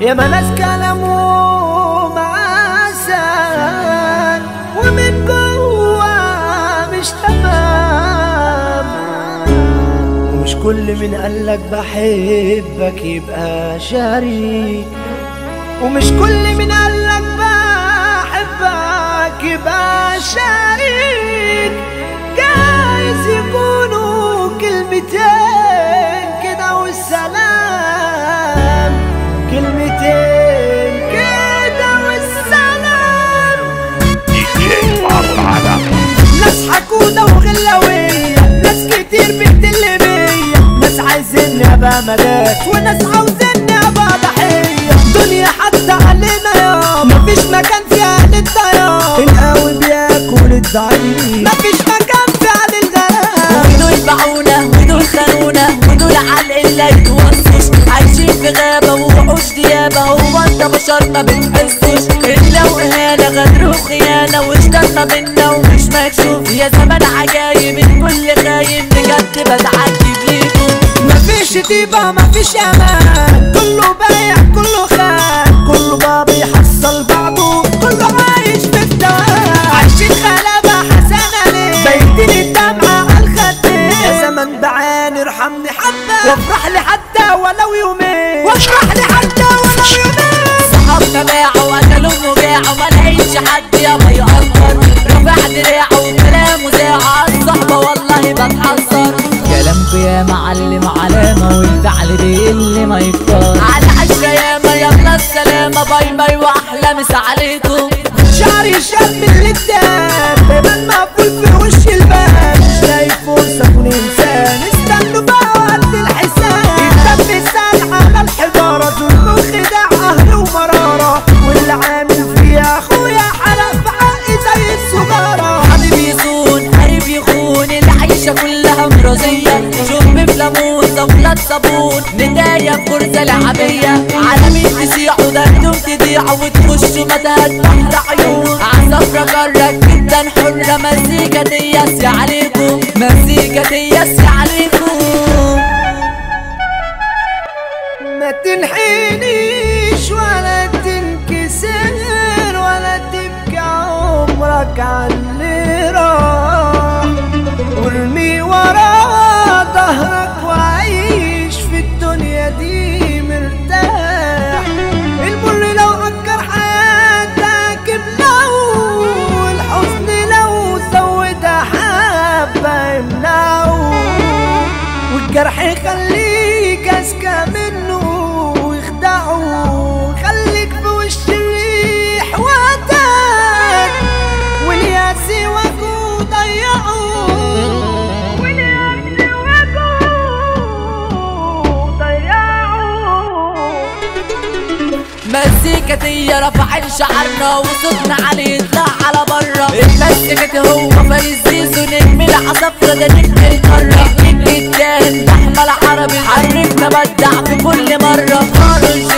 يا ما ناس كلامه معسل ومن جوا مش تمام ومش كل من قالك بحبك يبقى شريك ومش كل من قالك بحبك يبقى شريك جايز يكونوا كلمتين كده والسلام كلمتين كده والسلام ناس حكودة وغلاوية ناس كتير بتدل بيا ناس عايزيني ابقى ملاك وناس عاوزيني ابقى ضحية دنيا حتى علينا يا مفيش مكان فيها للضياع القوي بياكل الضعيف مفيش مكان فيها للغرام ودول باعونا ودول خانونا ودول على اللي يتوصش عايشين في غابة ووحوش ديابة هو انت بشر ما بتحسش إلا وإهانة غدر وخيانة واشترنا منا ومش مكشوف يا زمان عجايب الكل خاين بجد بتعدي بيكم مفيش طيبة مفيش امان كله بايع كله خان كله بقى بيحصل بعضه كله عايش في الدوام عايشين غلابة حسنة ليه بيتين الدمعة على الخدين يا زمن بعاني ارحمني حبة وافرح لي حتى ولو يومين وافرح لي حتى ولو يومين صحابنا باعوا وقتلوا وجاعوا ما لقيتش حد يابا يقدر رفع دراعه وكلامه زاع الصحبة والله بتحذر كلامكوا يا معلم علامة والفعل بيقل ما يكتر على عشرة ياما يلا السلامة باي باي واحلى مسا عليكم شعري شاب من الكتاب بيبان مقفول في وش الباب مش لاقي فرصة اكون انسان استنوا بقى وقت الحساب الدم سال على الحجارة ظلم وخداع اهل ومرارة واللي عامل فيها اخويا حرق في حقي زي السجارة حبيب يصون قريب يخون العيشة كلها مرضية شوف بفلامون صفلات صابون نداية بكرسة لعبية على مين تسيحوا دردم تضيعوا وتخشوا متاهات تحت عيون عالصفرة جرك جدا حرة مزيكا تيسي عليكم مزيكا تيسي عليكم ما تنحنيش ولا تنكسر ولا تبكي عمرك على اللي راح وارمي ورا ظهرك وعيش في الدنيا دي مرتاح المر لو عكر حياتك ابلعه والحزن لو زودها حبة يمنعه والجرح يخليك اذكى منه ويخدعه خليك في وش الريح وقتك والياس وجهه ضيعه والياس وجهه ضيعه مزيكا دي رفع شعرنا وصوتنا عليه يطلع على برا اتمسكت هو فارس زيزو نجم العصفرة ده نجم القارة نجم التاهن ده احمد عربي حركنا بدع في كل مرة قارن